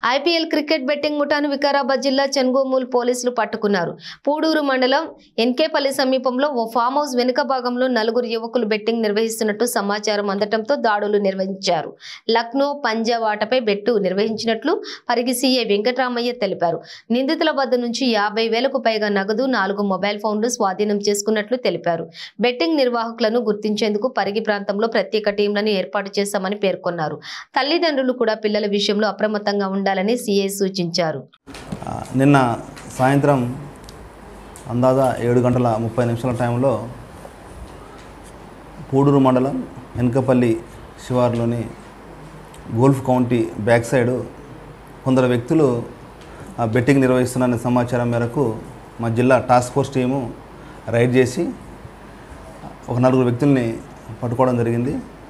IPL cricket betting ముఠాను వికారాబాద్ జిల్లా చెన్గోమూల్ పోలీసులు పట్టుకున్నారు పూడూరు మండలం ఎన్కేపల్లి సమీపంలో ఓ ఫామ్ హౌస్ వెనుక భాగంలో నలుగురు యువకులు బెట్టింగ్ నిర్వహిస్తున్నట్టు సమాచారం అందటంతో దాడులు నిర్వహించారు లక్నో పంజాబ్ ఆటపై బెట్టు నిర్వహించినట్లు పరిగి సీఐ వెంకటరామయ్య తెలిపారు నిందితుల వద్ద నుంచి యాభై వేలకు పైగా నగదు నాలుగు మొబైల్ ఫోన్లు స్వాధీనం చేసుకున్నట్లు తెలిపారు బెట్టింగ్ నిర్వాహకులను గుర్తించేందుకు పరిగి ప్రాంతంలో ప్రత్యేక టీంలను ఏర్పాటు చేశామని పేర్కొన్నారు తల్లిదండ్రులు కూడా పిల్లల విషయంలో అప్రమత్తంగా ఉండాలని సీఐ సూచించారు ఆ, నిన్న సాయంత్రం అందాజా ఏడు గంటల ముప్పై నిమిషాల టైంలో పూడూరు మండలం వెనకపల్లి శివారులోని గోల్ఫ్ కౌంటీ బ్యాక్ సైడ్ కొందరు వ్యక్తులు ఆ బెట్టింగ్ నిర్వహిస్తున్నారనే సమాచారం మేరకు మా జిల్లా టాస్క్ ఫోర్స్ టీము రైడ్ చేసి ఒక నలుగురు వ్యక్తుల్ని పట్టుకోవడం జరిగింది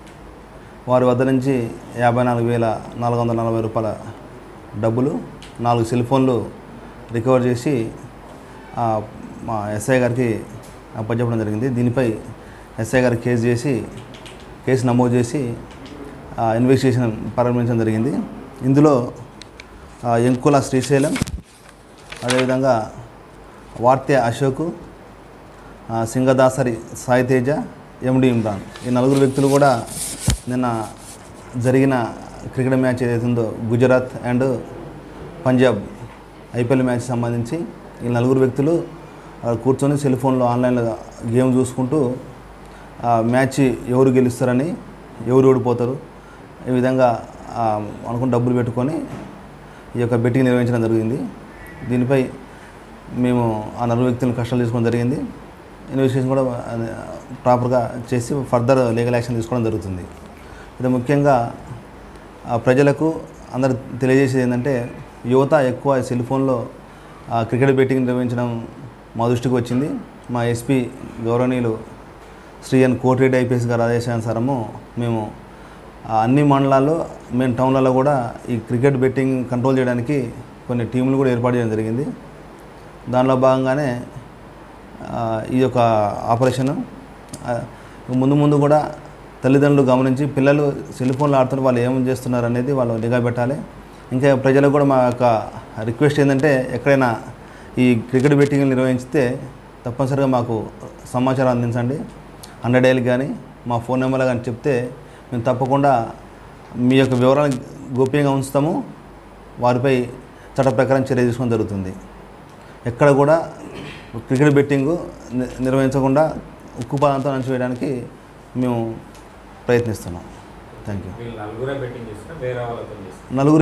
వారి వద్ద నుంచి యాభై నాలుగు వేల నాలుగు వందల నలభై రూపాయల డబ్బులు నాలుగు సెల్ ఫోన్లు రికవర్ చేసి ఆ, మా ఎస్ఐ గారికి అప్పచెప్పడం జరిగింది దీనిపై ఎస్ఐ గారికి కేసు చేసి కేసు నమోదు చేసి ఆ, ఇన్వెస్టిగేషన్ ప్రారంభించడం జరిగింది ఇందులో ఆ, ఎంకుల శ్రీశైలం అదేవిధంగా వార్త్య అశోకు ఆ, సింగదాసరి సాయితేజ ఎండి ఇమ్రాన్ ఈ నలుగురు వ్యక్తులు కూడా నిన్న జరిగిన క్రికెట్ మ్యాచ్ ఏదైతే ఉందో Gujarat and Punjab IPL match సంబంధించి ఈ నలుగురు వ్యక్తులు ఆ, కూర్చొని సెల్ ఫోన్లో ఆన్లైన్లో గేమ్ చూసుకుంటూ ఆ, మ్యాచ్ ఎవరు గెలుస్తారని ఎవరు ఓడిపోతారు ఈ విధంగా ఆ, అనుకుని డబ్బులు పెట్టుకొని ఈ యొక్క బెట్టింగ్ నిర్వహించడం జరిగింది దీనిపై మేము ఆ నలుగురు వ్యక్తులను కష్టాలు తీసుకోవడం జరిగింది ఇన్వెస్టిగేషన్ కూడా అది, ప్రాపర్గా చేసి ఫర్దర్ లీగల్ యాక్షన్ తీసుకోవడం జరుగుతుంది ఇది ముఖ్యంగా ఆ, ప్రజలకు అందరు తెలియజేసేది ఏంటంటే యువత ఎక్కువ సెల్ ఫోన్లో ఆ, క్రికెట్ బెట్టింగ్ నిర్వహించడం మా దృష్టికి వచ్చింది మా ఎస్పీ గౌరవనీయులు శ్రీ ఎన్ కోటిరెడ్డి ఐపీఎస్ గారి ఆదేశానుసారము మేము ఆ, అన్ని మండలాల్లో మేము టౌన్లలో కూడా ఈ క్రికెట్ బెట్టింగ్ కంట్రోల్ చేయడానికి కొన్ని టీంలు కూడా ఏర్పాటు చేయడం జరిగింది దానిలో భాగంగానే ఆ, ఈ యొక్క ఆపరేషన్ ఆ, ముందు ముందు కూడా తల్లిదండ్రులు గమనించి పిల్లలు సెల్ ఫోన్లు ఆడుతున్న వాళ్ళు ఏం చేస్తున్నారు అనేది వాళ్ళు నిఘా పెట్టాలి ఇంకా ప్రజలకు కూడా మా యొక్క రిక్వెస్ట్ ఏంటంటే ఎక్కడైనా ఈ క్రికెట్ బెట్టింగ్ నిర్వహించితే తప్పనిసరిగా మాకు సమాచారం అందించండి హండ్రెడ్ డైల్ కానీ మా ఫోన్ నెంబర్లు కానీ చెప్తే మేము తప్పకుండా మీ యొక్క వివరాలు గోప్యంగా ఉంచుతాము వారిపై చట్ట ప్రకారం చర్య తీసుకోవడం జరుగుతుంది ఎక్కడ కూడా క్రికెట్ బెట్టింగ్ ని- నిర్వహించకుండా ఉక్కు పాదంతో అణచివేయడానికి మేము ప్రయత్నిస్తున్నాం థ్యాంక్ యూ వీళ్ళు నలుగురే బెట్టింగ్ చేస్తున్నా వేరే వాళ్ళతో చేస్తున్నా నలుగురు